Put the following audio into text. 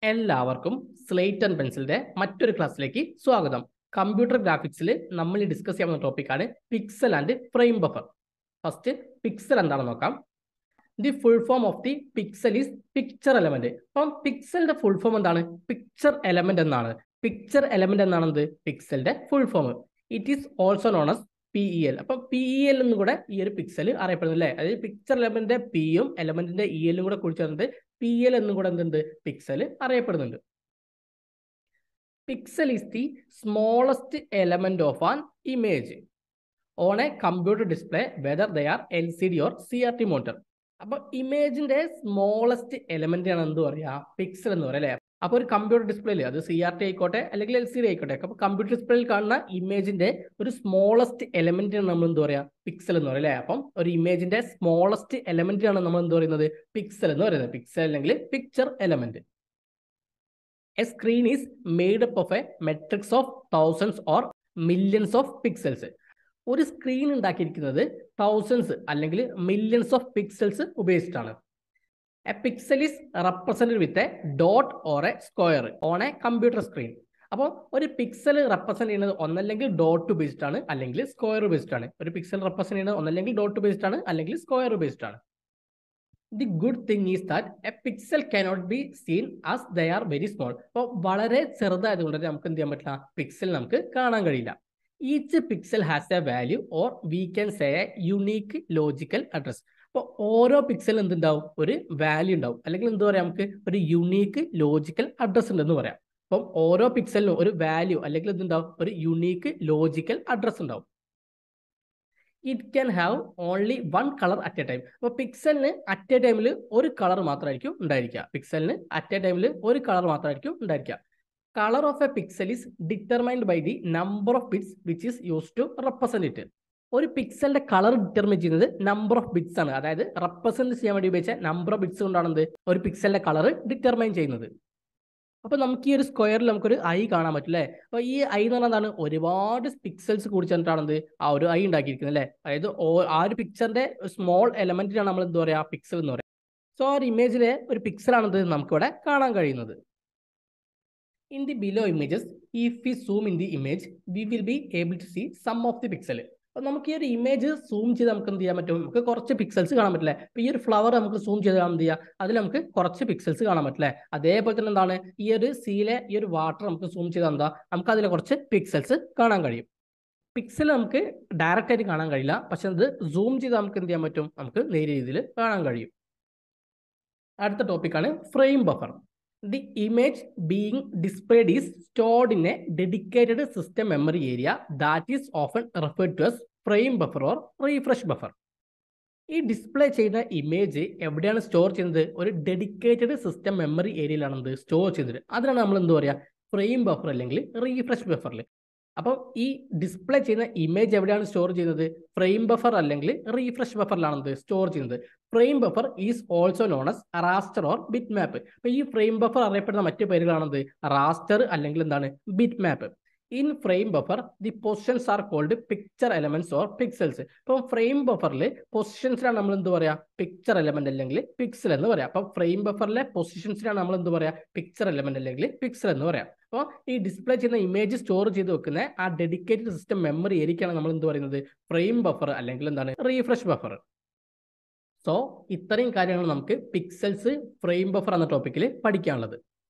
എല്ലാവർക്കും slate and പെൻസിലിന്റെ മറ്റൊരു ക്ലാസ്സിലേക്ക് സ്വാഗതം കമ്പ്യൂട്ടർ ഗ്രാഫിക്സിൽ നമ്മൾ ഡിസ്കസ് ചെയ്യാവുന്ന ടോപ്പിക്കാണ് pixel and frame buffer first pixel എന്താണെന്ന് നോക്കാം the full form of the pixel is picture element അപ്പം പിക്സലിന്റെ ഫുൾ ഫോം എന്താണ് പിക്ചർ എലമെന്റ് എന്നാണ് പിക്ചർ എലമെന്റ് എന്നാണ് എന്ത് പിക്സലിന്റെ full form it is also known as P E L അപ്പം പി ഇ എൽ എന്നും കൂടെ ഈ ഒരു പിക്സൽ അറിയപ്പെടുന്നു അല്ലേ അതായത് പിക്ചർ എലമെന്റിന്റെ പിയും എലമെന്റിന്റെ ഇ എല്ലും കൂടെ കുറിച്ചിട്ടുണ്ട് പി എൽ എന്നും കൂടെ എന്തുണ്ട് പിക്സൽ അറിയപ്പെടുന്നുണ്ട് pixel is the smallest element of an image on a computer display whether they are L C D or C R T monitor അപ്പൊ ഇമേജിന്റെ സ്മോളസ്റ്റ് എലമെന്റ് ആണ് എന്ത് പറയാ പിക്സൽ എന്ന് പറയാം അല്ലെ അപ്പൊ ഒരു കമ്പ്യൂട്ടർ ഡിസ്പ്ലേയിൽ അത് സി ആർ ടി ആയിക്കോട്ടെ അല്ലെങ്കിൽ എൽ സി ഡി ആയിക്കോട്ടെ അപ്പൊ കമ്പ്യൂട്ടർ ഡിസ്പ്ലേയിൽ കാണുന്ന ഇമേജിന്റെ ഒരു സ്മോളസ്റ്റ് എലമെന്റ് ആണ് നമ്മൾ എന്ത് പറയാ പിക്സൽ എന്ന് പറയാം അല്ലെ അപ്പം ഒരു ഇമേജിന്റെ സ്മോളസ്റ്റ് എലമെന്റ് ആണ് നമ്മൾ എന്ത് പറയുന്നത് പിക്സൽ എന്ന് പറയുന്നത് പിക്സൽ അല്ലെങ്കിൽ picture element a screen is made up of a matrix of thousands or millions of pixels ഒരു സ്ക്രീൻ ഉണ്ടാക്കിയിരിക്കുന്നത് തൗസൻഡ്സ് അല്ലെങ്കിൽ മില്യൺസ് ഓഫ് പിക്സൽസ് ഉപയോഗിച്ചിട്ടാണ് a pixel is represented with a dot or a square on a computer screen അപ്പോൾ ഒരു pixel represent ചെയ്യുന്നത് ഒന്നല്ലെങ്കിൽ dot ഉപയോഗിച്ചിട്ടാണ് അല്ലെങ്കിൽ സ്ക്വയർ ഉപയോഗിച്ചിട്ടാണ് ഒരു പിക്സൽ റെപ്രസെന്റ് ചെയ്യുന്നത് ഒന്നല്ലെങ്കിൽ ഡോട്ട് ഉപയോഗിച്ചിട്ടാണ് അല്ലെങ്കിൽ സ്ക്വയർ ഉപയോഗിച്ചിട്ടാണ് the good thing is that a pixel cannot be seen as they are very small അപ്പോൾ വളരെ ചെറുതായതുകൊണ്ട് തന്നെ നമുക്ക് എന്ത് ചെയ്യാൻ പറ്റില്ല പിക്സൽ നമുക്ക് കാണാൻ കഴിയില്ല each pixel has a value or we can say a unique logical address അപ്പോൾ ഓരോ പിക്സൽ എന്തുണ്ടാവും ഒരു വാല്യൂ ഉണ്ടാവും അല്ലെങ്കിൽ എന്താ പറയാം നമുക്ക് ഒരു യുണീക്ക് ലോജിക്കൽ അഡ്രസ് ഉണ്ടെന്ന് പറയാം അപ്പം ഓരോ പിക്സലിനും ഒരു വാല്യൂ അല്ലെങ്കിൽ എന്തുണ്ടാവും ഒരു യുണീക്ക് ലോജിക്കൽ അഡ്രസ് ഉണ്ടാവും it can have only one colour at a time അപ്പോൾ പിക്സലിന് അറ്റ് എ ടൈമിൽ ഒരു കളർ മാത്രമായിരിക്കും ഉണ്ടായിരിക്കുക പിക്സലിന് അറ്റ് എ ടൈമിൽ ഒരു കളർ മാത്രമായിരിക്കും ഉണ്ടായിരിക്കുക colour of a pixel is determined by the number of bits which is use to represent it ഒരു പിക്സലിന്റെ കളർ ഡിറ്റർമൈൻ ചെയ്യുന്നത് നമ്പർ ഓഫ് ബിറ്റ്സ് ആണ് അതായത് റെപ്രസെന്റ് ചെയ്യാൻ വേണ്ടി ഉപയോഗിച്ച നമ്പർ ഓഫ് ബിറ്റ്സ് കൊണ്ടാണ് എന്ത് ഒരു പിക്സലിന്റെ കളർ ഡിറ്റർമൈൻ ചെയ്യുന്നത് അപ്പൊ നമുക്ക് ഈ ഒരു സ്ക്വയറിൽ നമുക്കൊരു ഐ കാണാൻ പറ്റും അല്ലേ അപ്പൊ ഈ ഐ എന്ന് പറഞ്ഞാൽ എന്താണ് ഒരുപാട് പിക്സൽസ് കൂടി ചേർന്നിട്ടാണ് ആ ഒരു ഐ ഉണ്ടാക്കിയിരിക്കുന്നത് അല്ലേ അതായത് ആ ഒരു പിക്ചറിന്റെ സ്മോൾ എലമെന്റിനാണ് നമ്മൾ എന്താ പറയാ പിക്സൽ എന്ന് പറയുക സോ ആ ഒരു ഇമേജിലെ ഒരു പിക്സൽ ആണത് നമുക്കിവിടെ കാണാൻ കഴിയുന്നത് in the below images if we zoom in the image we will be able to see some of the pixel അപ്പോൾ നമുക്ക് ഈ ഒരു ഇമേജ് സൂം ചെയ്ത് നമുക്ക് എന്ത് ചെയ്യാൻ പറ്റും നമുക്ക് കുറച്ച് പിക്സൽസ് കാണാൻ പറ്റില്ലേ അപ്പോൾ ഈ ഒരു ഫ്ലവർ നമുക്ക് സൂം ചെയ്ത് കാണാൻ എന്ത് ചെയ്യുക അതിൽ നമുക്ക് കുറച്ച് പിക്സൽസ് കാണാൻ പറ്റില്ലേ അതേപോലെ തന്നെ എന്താണ് ഈ ഒരു സീലെ ഈ ഒരു വാട്ടർ നമുക്ക് സൂം ചെയ്താൽ എന്താ നമുക്ക് അതിൽ കുറച്ച് പിക്സൽസ് കാണാൻ കഴിയും പിക്സൽ നമുക്ക് ഡയറക്റ്റ് ആയിട്ട് കാണാൻ കഴിയില്ല പക്ഷെ അത് സൂം ചെയ്ത് നമുക്ക് എന്ത് ചെയ്യാൻ പറ്റും നമുക്ക് നേരിയ രീതിയിൽ കാണാൻ കഴിയും അടുത്ത ടോപ്പിക്കാണ് frame buffer the image being displayed is stored in a dedicated system memory area that is often referred to as frame buffer or refresh buffer ഈ ഡിസ്പ്ലേ ചെയ്യുന്ന ഇമേജ് എവിടെയാണ് സ്റ്റോർ ചെയ്യുന്നത് ഒരു ഡെഡിക്കേറ്റഡ് സിസ്റ്റം മെമ്മറി ഏരിയയിലാണ് എന്ത് store ചെയ്യുന്നത് അതിനാണ് നമ്മൾ എന്ത് പറയുക ഫ്രെയിം ബഫർ അല്ലെങ്കിൽ റീഫ്രഷ് ബഫറിൽ അപ്പം ഈ ഡിസ്പ്ലേ ചെയ്യുന്ന ഇമേജ് എവിടെയാണ് സ്റ്റോർ ചെയ്യുന്നത് ഫ്രെയിം ബഫർ അല്ലെങ്കിൽ റീഫ്രഷ് ബഫറിലാണ് എന്ത് സ്റ്റോർ ചെയ്യുന്നത് frame buffer is also known as raster or bit map അപ്പൊ ഈ ഫ്രെയിം ബഫർ അറിയപ്പെടുന്ന മറ്റു പേരുകളാണെന്ത് റാസ്റ്റർ അല്ലെങ്കിൽ എന്താണ് bit map in frame buffer the positions are called picture elements or pixels ഇപ്പം ഫ്രെയിം ബഫറിൽ പൊസിഷൻസിലാണ് നമ്മൾ എന്ത് പറയാ പിക്ചർ എലമെന്റ് അല്ലെങ്കിൽ പിക്സൽ എന്ന് പറയാം അപ്പം ഫ്രെയിം ബഫറിലെ പൊസിഷൻസിലാണ് നമ്മൾ എന്ത് പറയാ പിക്ചർ എലമെന്റ് അല്ലെങ്കിൽ പിക്സൽ എന്ന് പറയാം അപ്പോൾ ഈ ഡിസ്പ്ലേ ചെയ്യുന്ന ഇമേജ് സ്റ്റോർ ചെയ്ത് വെക്കുന്ന ആ ഡെഡിക്കേറ്റഡ് സിസ്റ്റം മെമ്മറി ഏരിയക്കാണ് നമ്മൾ എന്ത് പറയുന്നത് ഫ്രെയിം ബഫർ അല്ലെങ്കിൽ എന്താണ് റീഫ്രഷ് ബഫർ സോ ഇത്രയും കാര്യങ്ങൾ നമുക്ക് പിക്സൽസ് ഫ്രെയിം ബഫർ എന്ന ടോപ്പിക്കിൽ പഠിക്കാനുള്ളത്